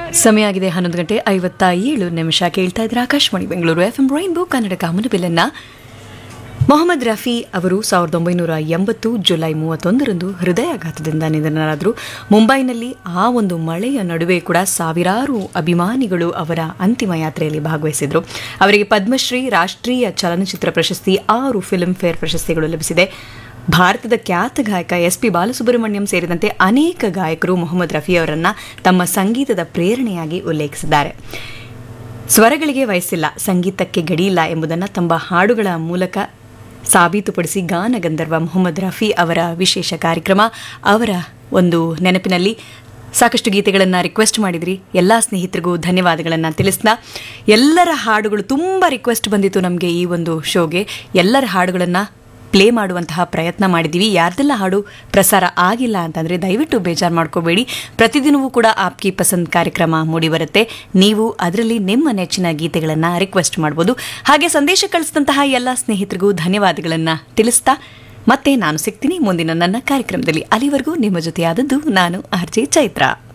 ಸಮಯ ಆಗಿದೆ ಹನ್ನೊಂದು ಗಂಟೆ ಐವತ್ತ ಏಳು ನಿಮಿಷ ಕೇಳ್ತಾ ಇದ್ರೆ Akashvani Bengaluru F M rainbow Kannada ಕಾಮನಬಿಲ್ಲನ್ನ ಮೊಹಮ್ಮದ್ ರಫಿ ಅವರು ಸಾವಿರದ ಒಂಬೈನೂರ ಎಂಬತ್ತು ಜುಲೈ ಮೂವತ್ತೊಂದರಂದು ಹೃದಯಾಘಾತದಿಂದ ನಿಧನರಾದರು ಮುಂಬೈನಲ್ಲಿ ಆ ಒಂದು ಮಳೆಯ ನಡುವೆ ಕೂಡ ಸಾವಿರಾರು ಅಭಿಮಾನಿಗಳು ಅವರ ಅಂತಿಮ ಯಾತ್ರೆಯಲ್ಲಿ ಭಾಗವಹಿಸಿದರು ಅವರಿಗೆ ಪದ್ಮಶ್ರೀ ರಾಷ್ಟ್ರೀಯ ಚಲನಚಿತ್ರ ಪ್ರಶಸ್ತಿ ಆರು ಫಿಲ್ಮ್ ಫೇರ್ ಪ್ರಶಸ್ತಿಗಳು ಲಭಿಸಿದೆ ಭಾರತದ ಖ್ಯಾತ ಗಾಯಕ ಎಸ್ ಪಿ ಬಾಲಸುಬ್ರಹ್ಮಣ್ಯಂ ಸೇರಿದಂತೆ ಅನೇಕ ಗಾಯಕರು ಮೊಹಮ್ಮದ್ ರಫಿ ಅವರನ್ನ ತಮ್ಮ ಸಂಗೀತದ ಪ್ರೇರಣೆಯಾಗಿ ಉಲ್ಲೇಖಿಸಿದ್ದಾರೆ ಸ್ವರಗಳಿಗೆ ವಯಸ್ಸಿಲ್ಲ ಸಂಗೀತಕ್ಕೆ ಗಡಿಯಿಲ್ಲ ಎಂಬುದನ್ನು ತಮ್ಮ ಹಾಡುಗಳ ಮೂಲಕ ಸಾಬೀತುಪಡಿಸಿ ಗಾನ ಗಂಧರ್ವ ಮೊಹಮ್ಮದ್ ರಫಿ ಅವರ ವಿಶೇಷ ಕಾರ್ಯಕ್ರಮ ಅವರ ಒಂದು ನೆನಪಿನಲ್ಲಿ ಸಾಕಷ್ಟು ಗೀತೆಗಳನ್ನು ರಿಕ್ವೆಸ್ಟ್ ಮಾಡಿದ್ರಿ ಎಲ್ಲ ಸ್ನೇಹಿತರಿಗೂ ಧನ್ಯವಾದಗಳನ್ನು ತಿಳಿಸ್ತಾ ಎಲ್ಲರ ಹಾಡುಗಳು ತುಂಬ ರಿಕ್ವೆಸ್ಟ್ ಬಂದಿತ್ತು ನಮಗೆ ಈ ಒಂದು ಶೋಗೆ ಎಲ್ಲರ ಹಾಡುಗಳನ್ನು ಪ್ಲೇ ಮಾಡುವಂತಹ ಪ್ರಯತ್ನ ಮಾಡಿದ್ದೀವಿ ಯಾರ್ದೆಲ್ಲ ಹಾಡು ಪ್ರಸಾರ ಆಗಿಲ್ಲ ಅಂತಂದರೆ ದಯವಿಟ್ಟು ಬೇಜಾರು ಮಾಡ್ಕೋಬೇಡಿ ಪ್ರತಿದಿನವೂ ಕೂಡ ಆಪ್ಕಿ ಪಸಂದ್ ಕಾರ್ಯಕ್ರಮ ಮೂಡಿಬರುತ್ತೆ ನೀವು ಅದರಲ್ಲಿ ನಿಮ್ಮ ನೆಚ್ಚಿನ ಗೀತೆಗಳನ್ನು ರಿಕ್ವೆಸ್ಟ್ ಮಾಡ್ಬೋದು ಹಾಗೆ ಸಂದೇಶ ಕಳಿಸಿದಂತಹ ಎಲ್ಲ ಸ್ನೇಹಿತರಿಗೂ ಧನ್ಯವಾದಗಳನ್ನು ತಿಳಿಸ್ತಾ ಮತ್ತೆ ನಾನು ಸಿಗ್ತೀನಿ ಮುಂದಿನ ನನ್ನ ಕಾರ್ಯಕ್ರಮದಲ್ಲಿ ಅಲ್ಲಿವರೆಗೂ ನಿಮ್ಮ ಜೊತೆಯಾದದ್ದು ನಾನು ಆರ್ ಜೆ ಚೈತ್ರ